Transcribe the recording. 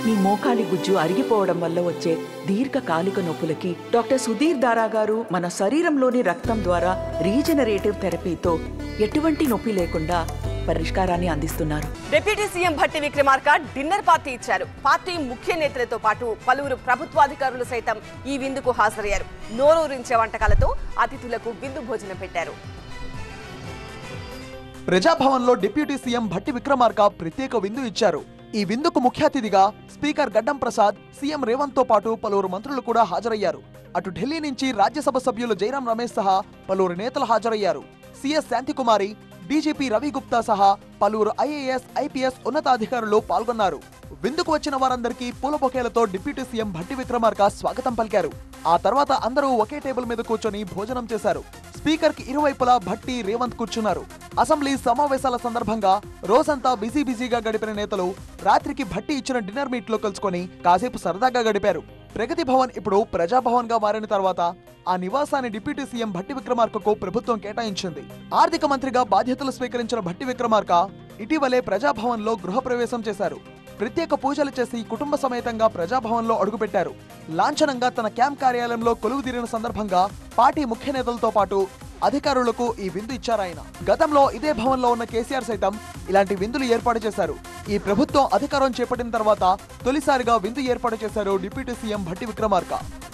మీ మోకాలి గుజ్జు అరిగిపోవడం వల్ల వచ్చే దీర్ఘకాలిక నొప్పులకి డాక్టర్ సుధీర్ దారా గారు మన శరీరంలోని రక్తం ద్వారా రీజనరేటివ్ థెరపీతో ఎటువంటి నొప్పి లేకుండా పరిష్కారాన్ని అందిస్తున్నారు deputy CM Bhatti Vikramarka dinner party ఇచ్చారు పార్టీ ముఖ్య నేతలతో పాటు పలువురు ప్రభుత్వాధికారులు సైతం ఈ విందుకు హాజరయ్యారు నోరూరించే వంటకాలతో అతిథులకు విందు భోజనం పెట్టారు ప్రజాభవన్లో డిప్యూటీ సీఎం భట్టి విక్రమార్క ప్రత్యేక విందు ఇచ్చారు ఈ విందుకు ముఖ్య అతిథిగా స్పీకర్ గడ్డం ప్రసాద్ సీఎం రేవంత్ తో పాటు పలువురు మంత్రులు కూడా హాజరయ్యారు అటు ఢిల్లీ నుంచి రాజ్యసభ సభ్యులు జైరాం రమేష్ సహా పలువురు నేతలు హాజరయ్యారు సిఎస్ శాంతికుమారి డీజీపీ రవి గుప్తా సహా పలువురు ఐఏఎస్ ఐపీఎస్ ఉన్నతాధికారులు పాల్గొన్నారు విందుకు వచ్చిన వారందరికీ పూల బొకేలతో డిప్యూటీ సీఎం భట్టి విక్రమార్క స్వాగతం పలికారు ఆ తర్వాత అందరూ ఒకే టేబుల్ మీద కూర్చొని భోజనం చేశారు స్పీకర్ కి ఇరువైపులా భట్టి రేవంత్ కూర్చున్నారు అసెంబ్లీ సమావేశాల సందర్భంగా రోజంతా బిజీ బిజీగా గడిపిన నేతలు రాత్రికి భట్టి ఇచ్చిన డిన్నర్ మీట్ లో కలుసుకొని కాసేపు సరదాగా గడిపారు ప్రగతి భవన్ ఇప్పుడు ప్రజాభవన్ గా మారిన తర్వాత ఆ నివాసాన్ని డిప్యూటీ సీఎం భట్టి విక్రమార్కకు ప్రభుత్వం కేటాయించింది ఆర్థిక మంత్రిగా బాధ్యతలు స్వీకరించిన భట్టి విక్రమార్క ఇటీవలే ప్రజాభవన్ లో గృహప్రవేశం చేశారు ప్రత్యేక పూజలు చేసి కుటుంబ సమేతంగా ప్రజాభవన్లో అడుగుపెట్టారు లాంఛనంగా తన క్యాంప్ కార్యాలయంలో కొలువు తీరిన సందర్భంగా పార్టీ ముఖ్య నేతలతో పాటు అధికారులకు ఈ విందు ఇచ్చారాయన గతంలో ఇదే భవన్లో ఉన్న కేసీఆర్ సైతం ఇలాంటి విందులు ఏర్పాటు చేశారు ఈ ప్రభుత్వం అధికారం చేపట్టిన తర్వాత తొలిసారిగా విందు ఏర్పాటు చేశారు డిప్యూటీ సీఎం భట్టి విక్రమార్క